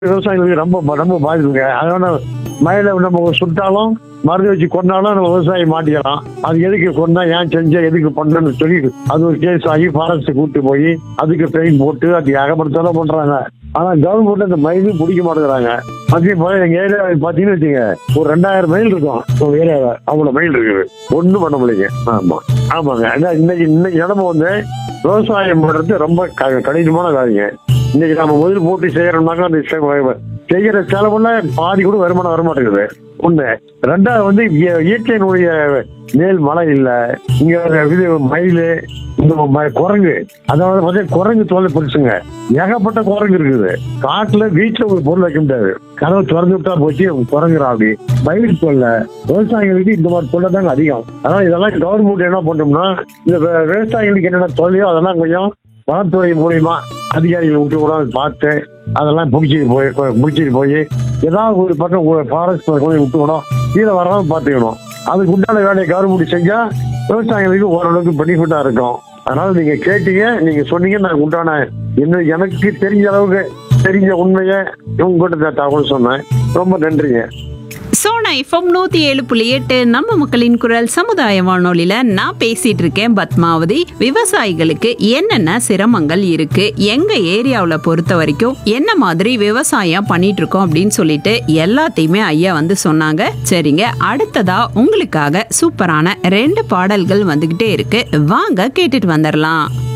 விவசாயிகளுக்கு ரொம்ப ரொம்ப பாதிப்புங்க அதனால மழையில நம்ம சுட்டாலும் மருந்து வச்சு கொண்டாலும் நம்ம விவசாயி மாட்டிக்கலாம் அது எதுக்கு கொண்டா ஏன் செஞ்ச எதுக்கு பண்ணணும்னு சொல்லி அது ஒரு கேஸ் ஆகி ஃபாரஸ்ட் கூட்டு போய் அதுக்கு பெயிண்ட் போட்டு அது ஏகப்படுத்தாலும் பண்றாங்க ஆனா கவர்மெண்ட் அந்த மயிலும் பிடிக்க மாட்டேங்கிறாங்க அதே போல எங்க ஏரியா பாத்தீங்கன்னு வச்சுங்க ஒரு ரெண்டாயிரம் மைல் இருக்கும் ஒரு ஏரியாவில் அவ்வளவு மைல் இருக்குது ஒண்ணும் பண்ண முடியல ஆமா ஆமாங்க அதான் இன்னைக்கு இன்னைக்கு நிலைமை வந்து விவசாயம் பண்றது ரொம்ப க- கடினமான காரியங்க இன்னைக்கு நம்ம முதல் போட்டு செய்யறோம்னாக்கா அந்த செ- செய்யற செலவுல பாதி கூட வருமானம் வர மாட்டேங்குது ஒண்ணு ரெண்டாவது வந்து இய- இயற்கையினுடைய மேல் மழை இல்ல இங்க ஒரு இது மயில் இந்த ம- குரங்கு அதாவது பார்த்தா குரங்கு தொலை பெருசுங்க ஏகப்பட்ட குரங்கு இருக்குது காட்டுல வீட்டுல ஒரு பொருள் வைக்க முடியாது கதவை திறந்து விட்டா போச்சு குரங்குறா அப்படி மயில் தொல்லை விவசாயிகளுக்கு இந்த மாதிரி தொல்லை தாங்க அதிகம் அதனால இதெல்லாம் கவர்மெண்ட் என்ன பண்ணோம்னா இந்த வி- விவசாயிகளுக்கு என்னென்ன தொல்லையோ அதெல்லாம் கொஞ்சம் வனத்துறை மூலியமா அதிகாரிகள் விட்டு கூட பார்த்து அதெல்லாம் பிடிச்சிட்டு போய் முடிச்சிட்டு போய் ஏதாவது ஒரு பக்கம் ஃபாரஸ்ட் கொஞ்சம் விட்டு விடும் கீழே வராம பார்த்துக்கணும் அதுக்கு உண்டான வேலையை கவர்மெண்ட் செஞ்சா விவசாயிகளுக்கு ஓரளவுக்கு பெனிஃபிட்டா இருக்கும் அதனால நீங்க கேட்டீங்க நீங்க சொன்னீங்க நான் உண்டான என்ன எனக்கு தெரிஞ்ச அளவுக்கு தெரிஞ்ச உண்மையை உங்ககிட்ட தகவல் சொன்னேன் ரொம்ப நன்றிங்க சோனா எஃப்எம் நூத்தி ஏழு புள்ளி எட்டு நம்ம மக்களின் குரல் சமுதாய வானொலியில நான் பேசிட்டு இருக்கேன் பத்மாவதி விவசாயிகளுக்கு என்னென்ன சிரமங்கள் இருக்கு எங்க ஏரியாவுல பொறுத்த வரைக்கும் என்ன மாதிரி விவசாயம் பண்ணிட்டு இருக்கோம் அப்படின்னு சொல்லிட்டு எல்லாத்தையுமே ஐயா வந்து சொன்னாங்க சரிங்க அடுத்ததா உங்களுக்காக சூப்பரான ரெண்டு பாடல்கள் வந்துகிட்டே இருக்கு வாங்க கேட்டுட்டு வந்துடலாம்